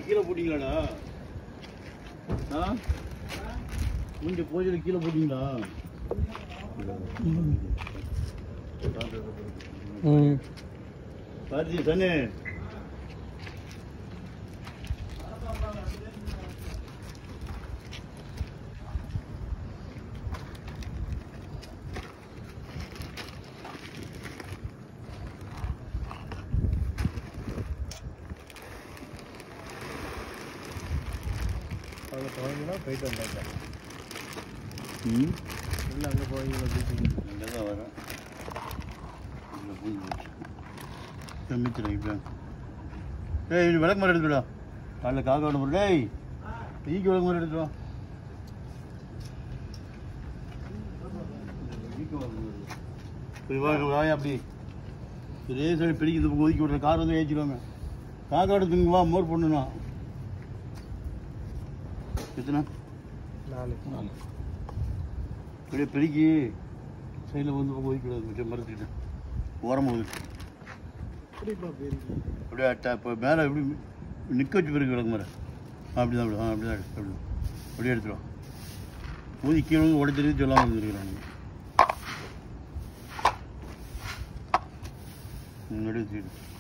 கீழே போட்டீங்களாடா ஆ மூஞ்சி பூஜையில கீழே போட்டீங்களா ம் கார்த்தி சனே அங்கே போனீங்கன்னா போயிட்டு வந்தாங்க ம் இல்லை அங்கே போவீங்களா பீச்சுக்கு அங்கே தான் வரேன் இங்கே பூஞ்சி போச்சு செம்மிச்சிடும் இப்போ ஏய் இது விளக்கு மரம் எடுத்துடா காலைல காக்க விட முடியல டேய் ஈக்கு விளக்கு மரம் எடுத்துட்டு வா போய் வா வாயா அப்படி இதே சரி பிடிக்கிறது பக்கம் ஒதுக்கி விட்ற கார் வந்து ஏற்றிடுவாங்க காக்கா எடுத்துங்க வா மோர் பொண்ணுண்ணா எத்தனை நாலு நாலு அப்படியே பெருக்கி சைடில் வந்து பக்கம் ஒதுக்கி விடாது மிச்சம் மரத்துக்கிட்ட ஓரமாக ஒதுக்கு எப்படிப்பா போயிருக்கீங்க அப்படியே அட்டா இப்போ மேலே எப்படி நிற்க வச்சு பிறகு விளக்கு மரம் அப்படி தான் அப்படி ஆ அப்படி தான் எடு, அப்படி தான். அப்படியே எடுத்துருவோம் ஊதி கீழே வந்து உடைச்சிருந்து சொல்லாமல் இருந்துருக்குறாங்க முன்னாடி வச்சுக்கிட்டு